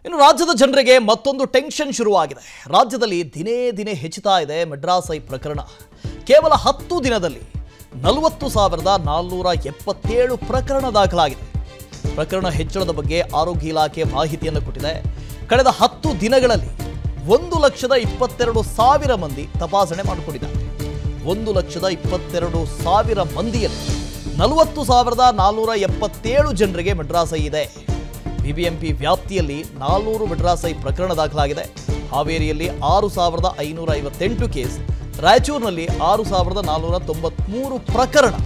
ಇನ್ನು ರಾಜ್ಯದ ಜನರಿಗೆ ಮತ್ತೊಂದು ಟೆನ್ಷನ್ ಶುರುವಾಗಿದೆ ರಾಜ್ಯದಲ್ಲಿ ದಿನೇ ದಿನೇ ಹೆಚ್ಚುತ್ತಾ ಇದೆ ಮೆಡ್ರಾಸೈ ಪ್ರಕರಣ ಕೇವಲ ಹತ್ತು ದಿನದಲ್ಲಿ ನಲವತ್ತು ಸಾವಿರದ ನಾಲ್ನೂರ ಎಪ್ಪತ್ತೇಳು ಪ್ರಕರಣ ದಾಖಲಾಗಿದೆ ಪ್ರಕರಣ ಹೆಚ್ಚಳದ ಬಗ್ಗೆ ಆರೋಗ್ಯ ಇಲಾಖೆ ಮಾಹಿತಿಯನ್ನು ಕೊಟ್ಟಿದೆ ಕಳೆದ ಹತ್ತು ದಿನಗಳಲ್ಲಿ ಒಂದು ಲಕ್ಷದ ಇಪ್ಪತ್ತೆರಡು ಸಾವಿರ ಮಂದಿ ತಪಾಸಣೆ ಮಾಡಿಕೊಂಡಿದ್ದಾರೆ ಒಂದು ಲಕ್ಷದ ಇಪ್ಪತ್ತೆರಡು ಸಾವಿರ ಮಂದಿಯಲ್ಲಿ ನಲವತ್ತು ಸಾವಿರದ ನಾಲ್ನೂರ ಎಪ್ಪತ್ತೇಳು ಜನರಿಗೆ ಮೆಡ್ರಾಸೈ ಇದೆ ಬಿಬಿಎಂಪಿ ವ್ಯಾಪ್ತಿಯಲ್ಲಿ ನಾಲ್ನೂರು ಮೆಡ್ರಾಸೈ ಪ್ರಕರಣ ದಾಖಲಾಗಿದೆ ಹಾವೇರಿಯಲ್ಲಿ ಆರು ಸಾವಿರದ ಐನೂರ ಐವತ್ತೆಂಟು ಕೇಸ್ ರಾಯಚೂರಿನಲ್ಲಿ ಆರು ಸಾವಿರದ ನಾಲ್ನೂರ ತೊಂಬತ್ಮೂರು ಪ್ರಕರಣ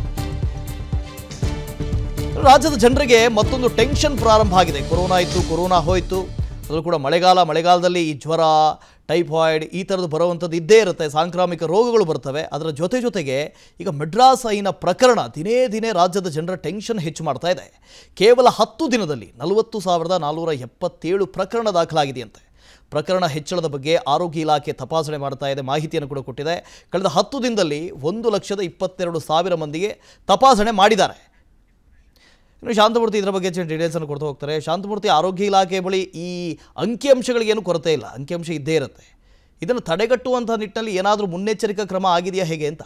ರಾಜ್ಯದ ಜನರಿಗೆ ಮತ್ತೊಂದು ಟೆನ್ಷನ್ ಪ್ರಾರಂಭ ಆಗಿದೆ ಕೊರೋನಾ ಇತ್ತು ಕೊರೋನಾ ಹೋಯಿತು ಅದರಲ್ಲೂ ಕೂಡ ಮಳೆಗಾಲ ಮಳೆಗಾಲದಲ್ಲಿ ಈ ಜ್ವರ ಟೈಫಾಯ್ಡ್ ಈ ಥರದ್ದು ಬರುವಂಥದ್ದು ಇದ್ದೇ ಇರುತ್ತೆ ಸಾಂಕ್ರಾಮಿಕ ರೋಗಗಳು ಬರ್ತವೆ ಅದರ ಜೊತೆ ಜೊತೆಗೆ ಈಗ ಮೆಡ್ರಾಸೈನ ಪ್ರಕರಣ ದಿನೇ ದಿನೇ ರಾಜ್ಯದ ಜನರ ಟೆನ್ಷನ್ ಹೆಚ್ಚು ಮಾಡ್ತಾ ಇದೆ ಕೇವಲ ಹತ್ತು ದಿನದಲ್ಲಿ ನಲವತ್ತು ಸಾವಿರದ ನಾಲ್ನೂರ ಎಪ್ಪತ್ತೇಳು ಪ್ರಕರಣ ದಾಖಲಾಗಿದೆಯಂತೆ ಪ್ರಕರಣ ಹೆಚ್ಚಳದ ಬಗ್ಗೆ ಆರೋಗ್ಯ ಇಲಾಖೆ ತಪಾಸಣೆ ಮಾಡ್ತಾ ಇದೆ ಮಾಹಿತಿಯನ್ನು ಕೂಡ ಕೊಟ್ಟಿದೆ ಕಳೆದ ಹತ್ತು ದಿನದಲ್ಲಿ ಒಂದು ಲಕ್ಷದ ಇಪ್ಪತ್ತೆರಡು ಸಾವಿರ ಮಂದಿಗೆ ತಪಾಸಣೆ ಮಾಡಿದ್ದಾರೆ ಇನ್ನು ಶಾಂತಮೂರ್ತಿ ಇದರ ಬಗ್ಗೆ ಹೆಚ್ಚಿನ ಡೀಟೇಲ್ಸ್ ಅನ್ನು ಕೊಡ್ತಾ ಹೋಗ್ತಾರೆ ಶಾಂತಮೂರ್ತಿ ಆರೋಗ್ಯ ಇಲಾಖೆ ಬಳಿ ಈ ಅಂಕಿಅಂಶಗಳಿಗೇನು ಕೊರತೆ ಇಲ್ಲ ಅಂಕಿಅಂಶ ಇದ್ದೇ ಇರುತ್ತೆ ಇದನ್ನು ತಡೆಗಟ್ಟುವಂತಹ ನಿಟ್ಟಿನಲ್ಲಿ ಏನಾದರೂ ಮುನ್ನೆಚ್ಚರಿಕಾ ಕ್ರಮ ಆಗಿದೆಯಾ ಹೇಗೆ ಅಂತ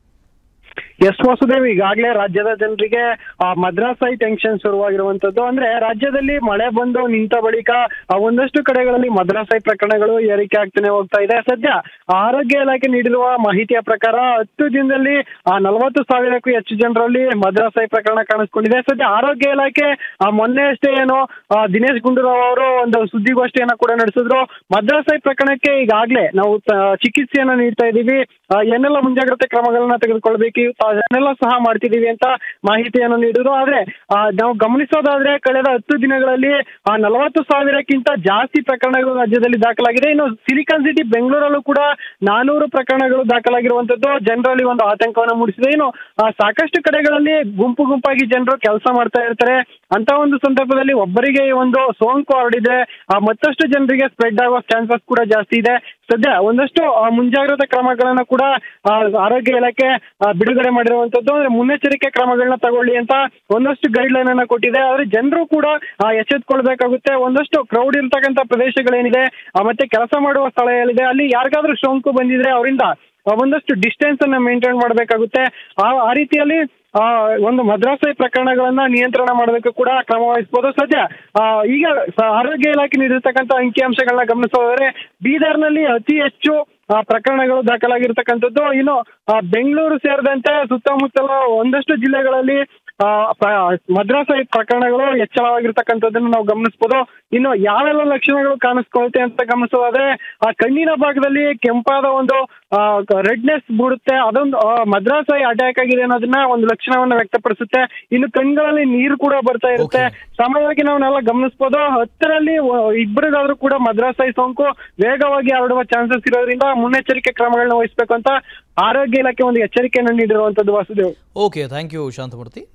ಎಸ್ ವಾಸುದೇವ್ ಈಗಾಗಲೇ ರಾಜ್ಯದ ಜನರಿಗೆ ಆ ಮದ್ರಾಸೈ ಟೆನ್ಷನ್ ಶುರುವಾಗಿರುವಂತದ್ದು ಅಂದ್ರೆ ರಾಜ್ಯದಲ್ಲಿ ಮಳೆ ಬಂದು ನಿಂತ ಬಳಿಕ ಆ ಒಂದಷ್ಟು ಕಡೆಗಳಲ್ಲಿ ಮದ್ರಾಸೈ ಪ್ರಕರಣಗಳು ಏರಿಕೆ ಆಗ್ತಾನೆ ಹೋಗ್ತಾ ಇದೆ ಸದ್ಯ ಆರೋಗ್ಯ ಇಲಾಖೆ ನೀಡಿರುವ ಮಾಹಿತಿಯ ಪ್ರಕಾರ ಹತ್ತು ದಿನದಲ್ಲಿ ಆ ನಲವತ್ತು ಸಾವಿರಕ್ಕೂ ಹೆಚ್ಚು ಜನರಲ್ಲಿ ಮದ್ರಾಸೈ ಪ್ರಕರಣ ಕಾಣಿಸ್ಕೊಂಡಿದೆ ಸದ್ಯ ಆರೋಗ್ಯ ಇಲಾಖೆ ಆ ಮೊನ್ನೆ ಅಷ್ಟೇ ಏನು ಆ, ದಿನೇಶ್ ಗುಂಡೂರಾವ್ ಅವರು ಒಂದು ಸುದ್ದಿಗೋಷ್ಠಿಯನ್ನ ಕೂಡ ನಡೆಸಿದ್ರು ಮದ್ರಾಸೈ ಪ್ರಕರಣಕ್ಕೆ ಈಗಾಗಲೇ ನಾವು ತ- ಚಿಕಿತ್ಸೆಯನ್ನ ನೀಡ್ತಾ ಇದ್ದೀವಿ ಆ, ಏನೆಲ್ಲ ಮುಂಜಾಗ್ರತೆ ಕ್ರಮಗಳನ್ನ ತೆಗೆದುಕೊಳ್ಬೇಕು ಅದನ್ನೆಲ್ಲ ಸಹ ಮಾಡ್ತಿದೀವಿ ಅಂತ ಮಾಹಿತಿಯನ್ನು ನೀಡಿದ್ರು ಆದ್ರೆ ಆ, ನಾವು ಗಮನಿಸೋದಾದ್ರೆ ಕಳೆದ ಹತ್ತು ದಿನಗಳಲ್ಲಿ ಆ ನಲವತ್ತು ಸಾವಿರಕ್ಕಿಂತ ಜಾಸ್ತಿ ಪ್ರಕರಣಗಳು ರಾಜ್ಯದಲ್ಲಿ ದಾಖಲಾಗಿದೆ ಇನ್ನು ಸಿಲಿಕಾನ್ ಸಿಟಿ ಬೆಂಗಳೂರಲ್ಲೂ ಕೂಡ ನಾನೂರು ಪ್ರಕರಣಗಳು ದಾಖಲಾಗಿರುವಂತದ್ದು ಜನರಲ್ಲಿ ಒಂದು ಆತಂಕವನ್ನು ಮೂಡಿಸಿದೆ ಇನ್ನು ಆ, ಸಾಕಷ್ಟು ಕಡೆಗಳಲ್ಲಿ ಗುಂಪು ಗುಂಪಾಗಿ ಜನರು ಕೆಲಸ ಮಾಡ್ತಾ ಇರ್ತಾರೆ ಅಂತ ಒಂದು ಸಂದರ್ಭದಲ್ಲಿ ಒಬ್ಬರಿಗೆ ಈ ಒಂದು ಸೋಂಕು ಹರಡಿದೆ ಆ, ಮತ್ತಷ್ಟು ಜನರಿಗೆ ಸ್ಪ್ರೆಡ್ ಆಗುವ ಚಾನ್ಸಸ್ ಕೂಡ ಜಾಸ್ತಿ ಇದೆ ಸದ್ಯ ಒಂದಷ್ಟು ಆ, ಮುಂಜಾಗ್ರತಾ ಕ್ರಮಗಳನ್ನ ಕೂಡ ಆ, ಆರೋಗ್ಯ ಇಲಾಖೆ ಆ, ಬಿಡುಗಡೆ ಮಾಡಿರುವಂತದ್ದು ಅಂದ್ರೆ ಮುನ್ನೆಚ್ಚರಿಕೆ ಕ್ರಮಗಳನ್ನ ತಗೊಳ್ಳಿ ಅಂತ ಒಂದಷ್ಟು ಗೈಡ್ ಲೈನ್ ಅನ್ನ ಕೊಟ್ಟಿದೆ ಆದ್ರೆ ಜನರು ಕೂಡ ಆ, ಎಚ್ಚೆತ್ಕೊಳ್ಬೇಕಾಗುತ್ತೆ ಒಂದಷ್ಟು ಕ್ರೌಡ್ ಇರ್ತಕ್ಕಂಥ ಪ್ರದೇಶಗಳೇನಿದೆ ಆ, ಮತ್ತೆ ಕೆಲಸ ಮಾಡುವ ಸ್ಥಳ ಏನಿದೆ ಅಲ್ಲಿ ಯಾರಿಗಾದ್ರೂ ಸೋಂಕು ಬಂದಿದ್ರೆ ಅವರಿಂದ ಒಂದಷ್ಟು ಡಿಸ್ಟೆನ್ಸ್ ಅನ್ನ ಮೇಂಟೈನ್ ಮಾಡಬೇಕಾಗುತ್ತೆ ಆ ಆ ರೀತಿಯಲ್ಲಿ ಆ ಒಂದು ಮದ್ರಾಸೈ ಪ್ರಕರಣಗಳನ್ನ ನಿಯಂತ್ರಣ ಮಾಡೋದಕ್ಕೆ ಕೂಡ ಕ್ರಮ ವಹಿಸಬಹುದು ಸದ್ಯ ಆ, ಈಗ ಸ- ಆರೋಗ್ಯ ಇಲಾಖೆ ನೀಡಿರ್ತಕ್ಕಂಥ ಅಂಕಿಅಂಶಗಳನ್ನ ಗಮನಿಸೋದಾದ್ರೆ ಬೀದರ್ನಲ್ಲಿ ಅತಿ ಹೆಚ್ಚು ಆ, ಪ್ರಕರಣಗಳು ದಾಖಲಾಗಿರ್ತಕ್ಕಂಥದ್ದು ಇನ್ನು ಆ, ಬೆಂಗಳೂರು ಸೇರಿದಂತೆ ಸುತ್ತಮುತ್ತಲ ಒಂದಷ್ಟು ಜಿಲ್ಲೆಗಳಲ್ಲಿ ಆ, ಪ- ಮದ್ರಾಸೈ ಪ್ರಕರಣಗಳು ಹೆಚ್ಚಳವಾಗಿರ್ತಕ್ಕಂಥದ್ದನ್ನು ನಾವು ಗಮನಿಸಬಹುದು ಇನ್ನು ಯಾವೆಲ್ಲ ಲಕ್ಷಣಗಳು ಕಾಣಿಸ್ಕೊಳುತ್ತೆ ಅಂತ ಗಮನಿಸೋದಾದ್ರೆ ಆ ಕಣ್ಣಿನ ಭಾಗದಲ್ಲಿ ಕೆಂಪಾದ ಒಂದು ರೆಡ್ನೆಸ್ ಮೂಡುತ್ತೆ ಅದೊಂದು ಆ, ಮದ್ರಾಸೈ ಅಟ್ಯಾಕ್ ಆಗಿದೆ ಅನ್ನೋದನ್ನ ಒಂದು ಲಕ್ಷಣವನ್ನ ವ್ಯಕ್ತಪಡಿಸುತ್ತೆ ಇನ್ನು ಕಣ್ಗಳಲ್ಲಿ ನೀರು ಕೂಡ ಬರ್ತಾ ಇರುತ್ತೆ Okay. ಸಾಮಾನ್ಯವಾಗಿ ನಾವನ್ನೆಲ್ಲ ಗಮನಿಸಬಹುದು ಹತ್ತರಲ್ಲಿ ಒ- ಇಬ್ಬರಿಗಾದ್ರೂ ಕೂಡ ಮದ್ರಾಸೈ ಸೋಂಕು ವೇಗವಾಗಿ ಹರಡುವ ಚಾನ್ಸಸ್ ಇರೋದ್ರಿಂದ ಮುನ್ನೆಚ್ಚರಿಕೆ ಕ್ರಮಗಳನ್ನ ವಹಿಸಬೇಕು ಅಂತ ಆರೋಗ್ಯ ಇಲಾಖೆ ಒಂದು ಎಚ್ಚರಿಕೆಯನ್ನು ನೀಡಿರುವಂತದ್ದು Vasudev okay thank you Shanthamurthy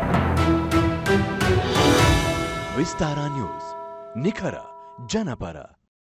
Vistara news ನಿಖರ ಜನಪರ